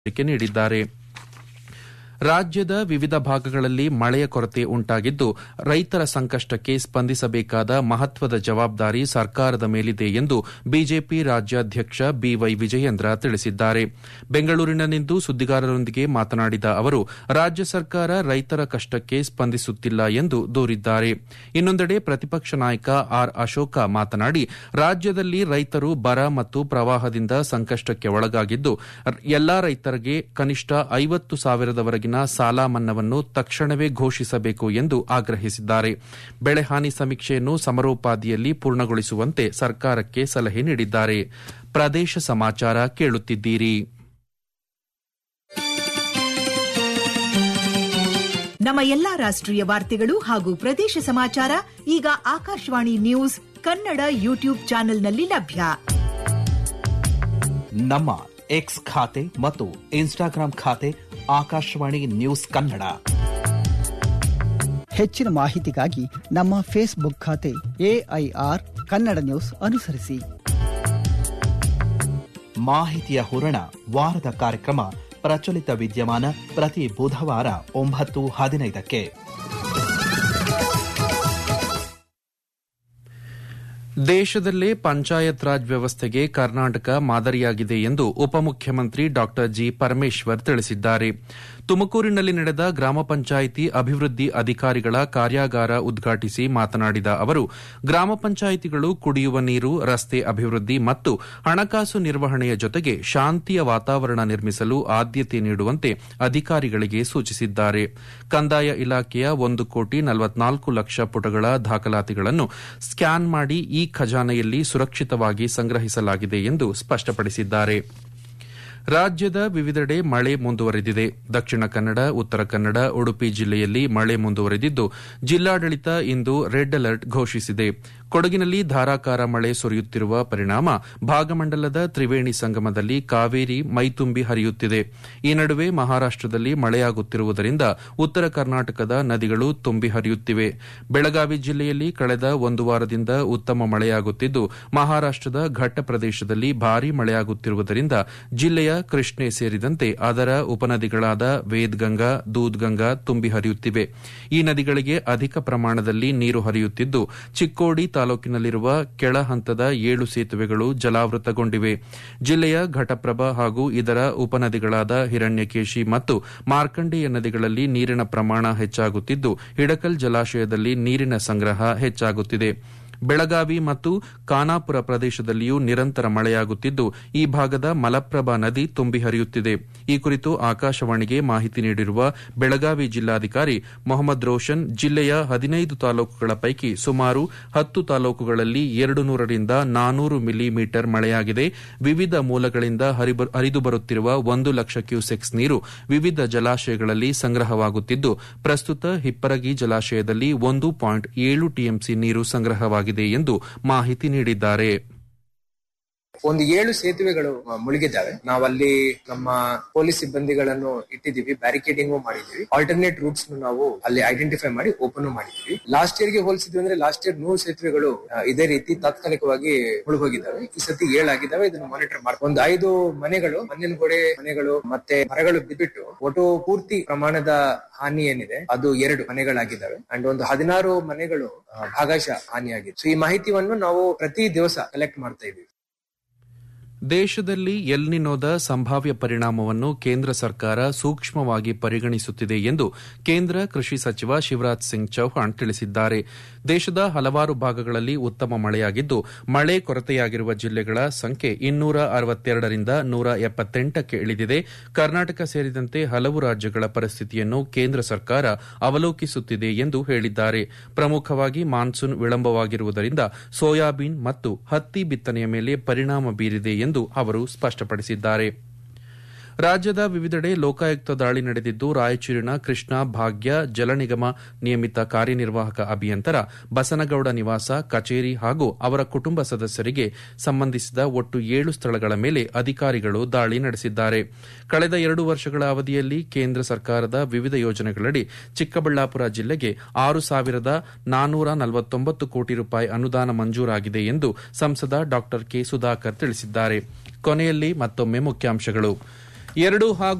ಎಚ್ಚರಿಕೆ ನೀಡಿದ್ದಾರೆ ರಾಜ್ಯದ ವಿವಿಧ ಭಾಗಗಳಲ್ಲಿ ಮಳೆಯ ಕೊರತೆ ಉಂಟಾಗಿದ್ದು ರೈತರ ಸಂಕಷ್ಟಕ್ಕೆ ಸ್ಪಂದಿಸಬೇಕಾದ ಮಹತ್ವದ ಜವಾಬ್ದಾರಿ ಸರ್ಕಾರದ ಮೇಲಿದೆ ಎಂದು ಬಿಜೆಪಿ ರಾಜ್ಯಾಧ್ಯಕ್ಷ ಬಿವೈ ವಿಜಯೇಂದ್ರ ತಿಳಿಸಿದ್ದಾರೆ ಬೆಂಗಳೂರಿನಲ್ಲಿಂದು ಸುದ್ದಿಗಾರರೊಂದಿಗೆ ಮಾತನಾಡಿದ ಅವರು ರಾಜ್ಯ ಸರ್ಕಾರ ರೈತರ ಕಷ್ಟಕ್ಕೆ ಸ್ಪಂದಿಸುತ್ತಿಲ್ಲ ಎಂದು ದೂರಿದ್ದಾರೆ ಇನ್ನೊಂದೆಡೆ ಪ್ರತಿಪಕ್ಷ ನಾಯಕ ಆರ್ ಅಶೋಕ ಮಾತನಾಡಿ ರಾಜ್ಯದಲ್ಲಿ ರೈತರು ಬರ ಮತ್ತು ಪ್ರವಾಹದಿಂದ ಸಂಕಷ್ಟಕ್ಕೆ ಒಳಗಾಗಿದ್ದು ಎಲ್ಲಾ ರೈತರಿಗೆ ಕನಿಷ್ಠ ಐವತ್ತು ಸಾವಿರದವರೆಗಿನ ಸಾಲ ಮನ್ನಾವನ್ನು ತಕ್ಷಣವೇ ಘೋಷಿಸಬೇಕು ಎಂದು ಆಗ್ರಹಿಸಿದ್ದಾರೆ ಬೆಳೆ ಹಾನಿ ಸಮೀಕ್ಷೆಯನ್ನು ಸಮರೋಪಾದಿಯಲ್ಲಿ ಪೂರ್ಣಗೊಳಿಸುವಂತೆ ಸರ್ಕಾರಕ್ಕೆ ಸಲಹೆ ನೀಡಿದ್ದಾರೆ ಪ್ರದೇಶ ಸಮಾಚಾರ ಕೇಳುತ್ತಿದ್ದೀರಿ ನಮ್ಮ ಎಲ್ಲಾ ರಾಷ್ಟ್ರೀಯ ವಾರ್ತೆಗಳು ಹಾಗೂ ಪ್ರದೇಶ ಸಮಾಚಾರ ಈಗ ಆಕಾಶವಾಣಿ ನ್ಯೂಸ್ ಕನ್ನಡ ಯೂಟ್ಯೂಬ್ ಚಾನೆಲ್ನಲ್ಲಿ ಲಭ್ಯ ನಮ್ಮ ಎಕ್ಸ್ ಖಾತೆ ಮತ್ತು ಇನ್ಸ್ಟಾಗ್ರಾಂ ಖಾತೆ ಆಕಾಶವಾಣಿ ನ್ಯೂಸ್ ಕನ್ನಡ ಹೆಚ್ಚಿನ ಮಾಹಿತಿಗಾಗಿ ನಮ್ಮ ಫೇಸ್ಬುಕ್ ಖಾತೆ ಎಐಆರ್ ಕನ್ನಡ ನ್ಯೂಸ್ ಅನುಸರಿಸಿ ಮಾಹಿತಿಯ ಹೂರಣ ವಾರದ ಕಾರ್ಯಕ್ರಮ ಪ್ರಚಲಿತ ವಿದ್ಯಮಾನ ಪ್ರತಿ ಬುಧವಾರ ಒಂಬತ್ತು ಹದಿನೈದಕ್ಕೆ ದೇಶದಲ್ಲೇ ಪಂಚಾಯತ್ ರಾಜ್ ವ್ಯವಸ್ಥೆಗೆ ಕರ್ನಾಟಕ ಮಾದರಿಯಾಗಿದೆ ಎಂದು ಉಪಮುಖ್ಯಮಂತ್ರಿ ಡಾ ಜಿ ಪರಮೇಶ್ವರ್ ತಿಳಿಸಿದ್ದಾರೆ ತುಮಕೂರಿನಲ್ಲಿ ನಡೆದ ಗ್ರಾಮ ಪಂಚಾಯಿತಿ ಅಭಿವೃದ್ಧಿ ಅಧಿಕಾರಿಗಳ ಕಾರ್ಯಾಗಾರ ಉದ್ಘಾಟಿಸಿ ಮಾತನಾಡಿದ ಅವರು ಗ್ರಾಮ ಪಂಚಾಯಿತಿಗಳು ಕುಡಿಯುವ ನೀರು ರಸ್ತೆ ಅಭಿವೃದ್ಧಿ ಮತ್ತು ಹಣಕಾಸು ನಿರ್ವಹಣೆಯ ಜೊತೆಗೆ ಶಾಂತಿಯ ವಾತಾವರಣ ನಿರ್ಮಿಸಲು ಆದ್ಯತೆ ನೀಡುವಂತೆ ಅಧಿಕಾರಿಗಳಿಗೆ ಸೂಚಿಸಿದ್ದಾರೆ ಕಂದಾಯ ಇಲಾಖೆಯ ಒಂದು ಕೋಟಿ ನಲವತ್ನಾಲ್ಕು ಲಕ್ಷ ಪುಟಗಳ ದಾಖಲಾತಿಗಳನ್ನು ಸ್ಕ್ಯಾನ್ ಮಾಡಿ ಈ ಖಜಾನೆಯಲ್ಲಿ ಸುರಕ್ಷಿತವಾಗಿ ಸಂಗ್ರಹಿಸಲಾಗಿದೆ ಎಂದು ಸ್ಪಷ್ಟಪಡಿಸಿದ್ದಾರೆ ರಾಜ್ಯದ ವಿವಿಧೆಡೆ ಮಳೆ ಮುಂದುವರೆದಿದೆ ದಕ್ಷಿಣ ಕನ್ನಡ ಉತ್ತರ ಕನ್ನಡ ಉಡುಪಿ ಜಿಲ್ಲೆಯಲ್ಲಿ ಮಳೆ ಮುಂದುವರೆದಿದ್ದು ಜಿಲ್ಲಾಡಳಿತ ಇಂದು ರೆಡ್ ಅಲರ್ಟ್ ಘೋಷಿಸಿದೆ ಕೊಡಗಿನಲ್ಲಿ ಧಾರಾಕಾರ ಮಳೆ ಸುರಿಯುತ್ತಿರುವ ಪರಿಣಾಮ ಭಾಗಮಂಡಲದ ತ್ರಿವೇಣಿ ಸಂಗಮದಲ್ಲಿ ಕಾವೇರಿ ಮೈತುಂಬಿ ಹರಿಯುತ್ತಿದೆ ಈ ನಡುವೆ ಮಹಾರಾಷ್ಟದಲ್ಲಿ ಮಳೆಯಾಗುತ್ತಿರುವುದರಿಂದ ಉತ್ತರ ಕರ್ನಾಟಕದ ನದಿಗಳು ತುಂಬಿ ಹರಿಯುತ್ತಿವೆ ಬೆಳಗಾವಿ ಜಿಲ್ಲೆಯಲ್ಲಿ ಕಳೆದ ಒಂದು ವಾರದಿಂದ ಉತ್ತಮ ಮಳೆಯಾಗುತ್ತಿದ್ದು ಮಹಾರಾಷ್ಟದ ಘಟ್ಟ ಪ್ರದೇಶದಲ್ಲಿ ಭಾರೀ ಮಳೆಯಾಗುತ್ತಿರುವುದರಿಂದ ಜಿಲ್ಲೆಯ ಕೃಷ್ಣೆ ಸೇರಿದಂತೆ ಅದರ ಉಪನದಿಗಳಾದ ವೇದ್ಗಂಗಾ ದೂದ್ಗಂಗಾ ತುಂಬಿ ಹರಿಯುತ್ತಿವೆ ಈ ನದಿಗಳಿಗೆ ಅಧಿಕ ಪ್ರಮಾಣದಲ್ಲಿ ನೀರು ಹರಿಯುತ್ತಿದ್ದು ಚಿಕ್ಕೋಡಿ ತಾಲೂಕಿನಲ್ಲಿರುವ ಕೆಳ ಹಂತದ ಏಳು ಸೇತುವೆಗಳು ಜಲಾವೃತಗೊಂಡಿವೆ ಜಿಲ್ಲೆಯ ಘಟಪ್ರಭಾ ಹಾಗೂ ಇದರ ಉಪನದಿಗಳಾದ ಹಿರಣ್ಯಕೇಶಿ ಮತ್ತು ಮಾರ್ಕಂಡೇಯ ನದಿಗಳಲ್ಲಿ ನೀರಿನ ಪ್ರಮಾಣ ಹೆಚ್ಚಾಗುತ್ತಿದ್ದು ಹಿಡಕಲ್ ಜಲಾಶಯದಲ್ಲಿ ನೀರಿನ ಸಂಗ್ರಹ ಹೆಚ್ಚಾಗುತ್ತಿದೆ ಬೆಳಗಾವಿ ಮತ್ತು ಖಾನಾಪುರ ಪ್ರದೇಶದಲ್ಲಿಯೂ ನಿರಂತರ ಮಳೆಯಾಗುತ್ತಿದ್ದು ಈ ಭಾಗದ ಮಲಪ್ರಭಾ ನದಿ ತುಂಬಿ ಹರಿಯುತ್ತಿದೆ ಈ ಕುರಿತು ಆಕಾಶವಾಣಿಗೆ ಮಾಹಿತಿ ನೀಡಿರುವ ಬೆಳಗಾವಿ ಜಿಲ್ಲಾಧಿಕಾರಿ ಮೊಹಮ್ಮದ್ ರೋಷನ್ ಜಿಲ್ಲೆಯ ಹದಿನೈದು ತಾಲೂಕುಗಳ ಪೈಕಿ ಸುಮಾರು ಹತ್ತು ತಾಲೂಕುಗಳಲ್ಲಿ ಎರಡು ನೂರರಿಂದ ನಾನೂರು ಮಿಲಿಮೀಟರ್ ಮಳೆಯಾಗಿದೆ ವಿವಿಧ ಮೂಲಗಳಿಂದ ಹರಿದು ಬರುತ್ತಿರುವ ಒಂದು ಲಕ್ಷ ಕ್ಯೂಸೆಕ್ಸ್ ನೀರು ವಿವಿಧ ಜಲಾಶಯಗಳಲ್ಲಿ ಸಂಗ್ರಹವಾಗುತ್ತಿದ್ದು ಪ್ರಸ್ತುತ ಹಿಪ್ಪರಗಿ ಜಲಾಶಯದಲ್ಲಿ ಒಂದು ಪಾಯಿಂಟ್ ಏಳು ಟಿಎಂಸಿ ನೀರು ಸಂಗ್ರಹವಾಗಿದೆ ಎಂದು ಮಾಹಿತಿ ನೀಡಿದ್ದಾರೆ ಒಂದು ಏಳು ಸೇತುವೆಗಳು ಮುಳುಗಿದ್ದಾವೆ ನಾವಲ್ಲಿ ನಮ್ಮ ಪೊಲೀಸ್ ಸಿಬ್ಬಂದಿಗಳನ್ನು ಇಟ್ಟಿದ್ದೀವಿ ಬ್ಯಾರಿಕೇಡಿಂಗ್ ಮಾಡಿದೀವಿ ಆಲ್ಟರ್ನೇಟ್ ರೂಟ್ಸ್ ನಾವು ಅಲ್ಲಿ ಐಡೆಂಟಿಫೈ ಮಾಡಿ ಓಪನ್ ಮಾಡಿದೀವಿ ಲಾಸ್ಟ್ ಇಯರ್ ಗೆ ಹೋಲಿಸಿದ್ವಿ ಅಂದ್ರೆ ಲಾಸ್ಟ್ ಇಯರ್ ನೂರು ಸೇತುವೆಗಳು ಇದೇ ರೀತಿ ತಾತ್ಕಾಲಿಕವಾಗಿ ಮುಳುಗೋಗಿದ್ದಾವೆ ಈ ಸತಿ ಏಳಾಗಿದ್ದಾವೆ ಇದನ್ನು ಮಾನಿಟರ್ ಮಾಡಿ ಒಂದು ಐದು ಮನೆಗಳು ಮಣ್ಣಿನ ಗೋಡೆ ಮನೆಗಳು ಮತ್ತೆ ಮರಗಳು ಬಿದ್ಬಿಟ್ಟು ಒಟ್ಟು ಪೂರ್ತಿ ಪ್ರಮಾಣದ ಹಾನಿ ಏನಿದೆ ಅದು ಎರಡು ಮನೆಗಳಾಗಿದ್ದಾವೆ ಅಂಡ್ ಒಂದು ಹದಿನಾರು ಮನೆಗಳು ಭಾಗಶಃ ಹಾನಿಯಾಗಿದೆ ಸೊ ಈ ಮಾಹಿತಿಯನ್ನು ನಾವು ಪ್ರತಿ ದಿವಸ ಕಲೆಕ್ಟ್ ಮಾಡ್ತಾ ಇದೀವಿ ದೇಶದಲ್ಲಿ ಎಲ್ನಿನೋದ ಸಂಭಾವ್ಯ ಪರಿಣಾಮವನ್ನು ಕೇಂದ್ರ ಸರ್ಕಾರ ಸೂಕ್ಷ್ಮವಾಗಿ ಪರಿಗಣಿಸುತ್ತಿದೆ ಎಂದು ಕೇಂದ್ರ ಕೃಷಿ ಸಚಿವ ಶಿವರಾಜ್ ಸಿಂಗ್ ಚೌಹಾಣ್ ತಿಳಿಸಿದ್ದಾರೆ ದೇಶದ ಹಲವಾರು ಭಾಗಗಳಲ್ಲಿ ಉತ್ತಮ ಮಳೆಯಾಗಿದ್ದು ಮಳೆ ಕೊರತೆಯಾಗಿರುವ ಜಿಲ್ಲೆಗಳ ಸಂಖ್ಯೆ ಇನ್ನೂರ ಅರವತ್ತೆರಡರಿಂದ ನೂರ ಎಪ್ಪತ್ತೆಂಟಕ್ಕೆ ಇಳಿದಿದೆ ಕರ್ನಾಟಕ ಸೇರಿದಂತೆ ಹಲವು ರಾಜ್ಯಗಳ ಪರಿಸ್ಥಿತಿಯನ್ನು ಕೇಂದ್ರ ಸರ್ಕಾರ ಅವಲೋಕಿಸುತ್ತಿದೆ ಎಂದು ಹೇಳಿದ್ದಾರೆ ಪ್ರಮುಖವಾಗಿ ಮಾನ್ಸೂನ್ ವಿಳಂಬವಾಗಿರುವುದರಿಂದ ಸೋಯಾಬೀನ್ ಮತ್ತು ಹತ್ತಿ ಬಿತ್ತನೆಯ ಮೇಲೆ ಪರಿಣಾಮ ಬೀರಿದೆ ಎಂದು ಅವರು ಸ್ಪಷ್ಟಪಡಿಸಿದ್ದಾರೆ ರಾಜ್ಯದ ವಿವಿಧೆಡೆ ಲೋಕಾಯುಕ್ತ ದಾಳಿ ನಡೆದಿದ್ದು ರಾಯಚೂರಿನ ಕೃಷ್ಣಾ ಭಾಗ್ಯ ಜಲ ನಿಗಮ ನಿಯಮಿತ ಕಾರ್ಯನಿರ್ವಾಹಕ ಅಭಿಯಂತರ ಬಸನಗೌಡ ನಿವಾಸ ಕಚೇರಿ ಹಾಗೂ ಅವರ ಕುಟುಂಬ ಸದಸ್ಯರಿಗೆ ಸಂಬಂಧಿಸಿದ ಒಟ್ಟು ಏಳು ಸ್ಥಳಗಳ ಮೇಲೆ ಅಧಿಕಾರಿಗಳು ದಾಳಿ ನಡೆಸಿದ್ದಾರೆ ಕಳೆದ ಎರಡು ವರ್ಷಗಳ ಅವಧಿಯಲ್ಲಿ ಕೇಂದ್ರ ಸರ್ಕಾರದ ವಿವಿಧ ಯೋಜನೆಗಳಡಿ ಚಿಕ್ಕಬಳ್ಳಾಪುರ ಜಿಲ್ಲೆಗೆ ಆರು ಸಾವಿರದ ನಾನ್ನೂರ ನಲವತ್ತೊಂಬತ್ತು ಕೋಟಿ ರೂಪಾಯಿ ಅನುದಾನ ಮಂಜೂರಾಗಿದೆ ಎಂದು ಸಂಸದ ಡಾ ಕೆ ಸುಧಾಕರ್ ತಿಳಿಸಿದ್ದಾರೆ ಕೊನೆಯಲ್ಲಿ ಮತ್ತೊಮ್ಮೆ ಮುಖ್ಯಾಂಶಗಳು ಎರಡು ಹಾಗೂ